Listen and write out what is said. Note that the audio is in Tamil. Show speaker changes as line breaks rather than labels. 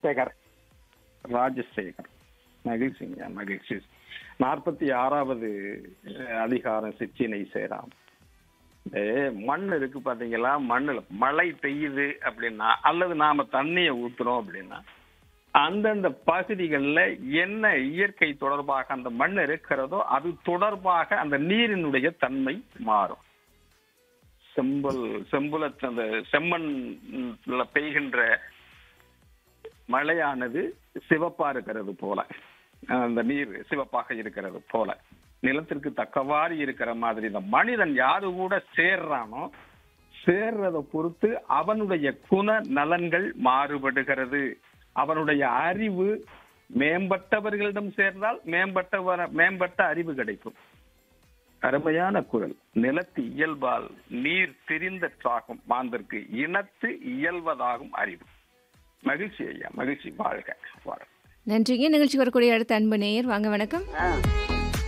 சேகர் ராஜசேகர் மகிழ்ச்சிங்க மகிழ்ச்சி நாற்பத்தி ஆறாவது அஹ், அதிகாரம் சிற்றினை சேராம் இந்த மண் இருக்கு பாத்தீங்களா மண்ணுல மழை பெய்யுது அப்படின்னா அல்லது நாம தண்ணியை ஊத்துறோம் அப்படின்னா அந்தந்த பகுதிகளில் என்ன இயற்கை தொடர்பாக அந்த மண் இருக்கிறதோ அது தொடர்பாக அந்த நீரினுடைய தன்மை மாறும் செம்பல் செம்புல அந்த செம்மண்ல பெய்கின்ற மழையானது சிவப்பா இருக்கிறது போல அந்த நீர் சிவப்பாக இருக்கிறது போல நிலத்திற்கு தக்கவாறு இருக்கிற மாதிரி இந்த மனிதன் யாரு கூட சேர்றானோ சேர்றதை பொறுத்து அவனுடைய குண நலன்கள் மாறுபடுகிறது அவனுடைய அறிவு மேம்பட்டவர்களிடம் சேர்ந்தால் மேம்பட்ட மேம்பட்ட அறிவு கிடைக்கும் அருமையான குரல் நிலத்து இயல்பால் நீர் திரிந்தற்றாகும் மாந்தற்கு இனத்து இயல்வதாகும் அறிவு மகிழ்ச்சி ஐயா மகிழ்ச்சி வாழ்க வாழ்க
நன்றிங்க நிகழ்ச்சி வரக்கூடிய அடுத்த அன்பு நேயர் வாங்க வணக்கம்
ஆ